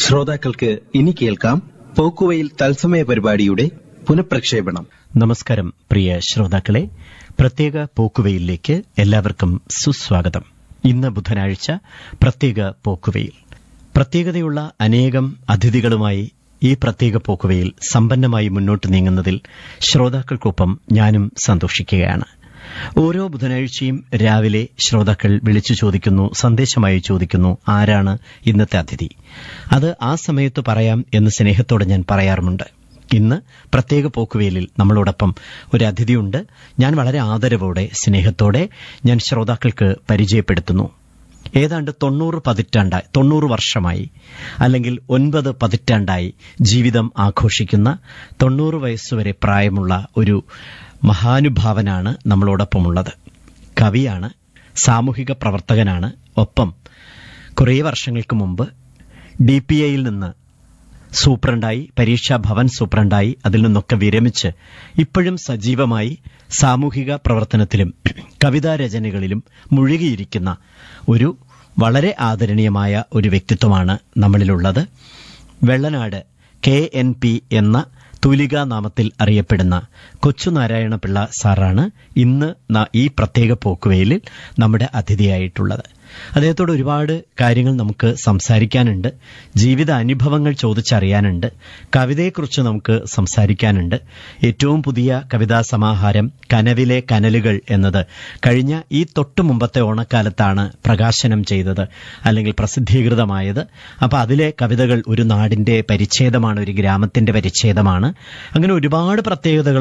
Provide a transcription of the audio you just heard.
ശ്രോതാക്കൾക്ക് ഇനി കേൾക്കാം പോക്കുവയിൽ തത്സമയ പരിപാടിയുടെ പുനഃപ്രക്ഷേപണം നമസ്കാരം പ്രിയ ശ്രോതാക്കളെ പ്രത്യേക പോക്കുവയിലേക്ക് എല്ലാവർക്കും സുസ്വാഗതം ഇന്ന് ബുധനാഴ്ച പ്രത്യേക പോക്കുവയിൽ പ്രത്യേകതയുള്ള അനേകം അതിഥികളുമായി ഈ പ്രത്യേക പോക്കുവയിൽ സമ്പന്നമായി മുന്നോട്ട് നീങ്ങുന്നതിൽ ശ്രോതാക്കൾക്കൊപ്പം ഞാനും സന്തോഷിക്കുകയാണ് ഓരോ ബുധനാഴ്ചയും രാവിലെ ശ്രോതാക്കൾ വിളിച്ചു ചോദിക്കുന്നു സന്ദേശമായി ചോദിക്കുന്നു ആരാണ് ഇന്നത്തെ അതിഥി അത് ആ സമയത്ത് പറയാം എന്ന് സ്നേഹത്തോടെ ഞാൻ പറയാറുമുണ്ട് ഇന്ന് പ്രത്യേക പോക്കുവേലിൽ നമ്മളോടൊപ്പം ഒരു അതിഥിയുണ്ട് ഞാൻ വളരെ ആദരവോടെ സ്നേഹത്തോടെ ഞാൻ ശ്രോതാക്കൾക്ക് പരിചയപ്പെടുത്തുന്നു ഏതാണ്ട് തൊണ്ണൂറ് പതിറ്റാണ്ടായി തൊണ്ണൂറ് വർഷമായി അല്ലെങ്കിൽ ഒൻപത് പതിറ്റാണ്ടായി ജീവിതം ആഘോഷിക്കുന്ന തൊണ്ണൂറ് വയസ്സുവരെ പ്രായമുള്ള ഒരു മഹാനുഭാവനാണ് നമ്മളോടൊപ്പമുള്ളത് കവിയാണ് സാമൂഹിക പ്രവർത്തകനാണ് ഒപ്പം കുറേ വർഷങ്ങൾക്ക് മുമ്പ് ഡി പി ഐയിൽ നിന്ന് സൂപ്രണ്ടായി പരീക്ഷാ ഭവൻ സൂപ്രണ്ടായി അതിൽ നിന്നൊക്കെ വിരമിച്ച് ഇപ്പോഴും സജീവമായി സാമൂഹിക പ്രവർത്തനത്തിലും കവിതാരചനകളിലും മുഴുകിയിരിക്കുന്ന ഒരു വളരെ ആദരണീയമായ ഒരു വ്യക്തിത്വമാണ് നമ്മളിലുള്ളത് വെള്ളനാട് കെ എൻ പി എന്ന തൂലികാ നാമത്തിൽ അറിയപ്പെടുന്ന കൊച്ചുനാരായണ പിള്ള സാറാണ് ഇന്ന് ഈ പ്രത്യേക പോക്കുവയിലിൽ നമ്മുടെ അതിഥിയായിട്ടുള്ളത് അദ്ദേഹത്തോട് ഒരുപാട് കാര്യങ്ങൾ നമുക്ക് സംസാരിക്കാനുണ്ട് ജീവിത അനുഭവങ്ങൾ ചോദിച്ചറിയാനുണ്ട് കവിതയെക്കുറിച്ച് നമുക്ക് സംസാരിക്കാനുണ്ട് ഏറ്റവും പുതിയ കവിതാ സമാഹാരം കനവിലെ കനലുകൾ എന്നത് കഴിഞ്ഞ ഈ തൊട്ടു മുമ്പത്തെ ഓണക്കാലത്താണ് പ്രകാശനം ചെയ്തത് അല്ലെങ്കിൽ പ്രസിദ്ധീകൃതമായത് അപ്പോൾ അതിലെ കവിതകൾ ഒരു നാടിന്റെ പരിച്ഛേദമാണ് ഒരു ഗ്രാമത്തിന്റെ പരിച്ഛേദമാണ് അങ്ങനെ ഒരുപാട് പ്രത്യേകതകൾ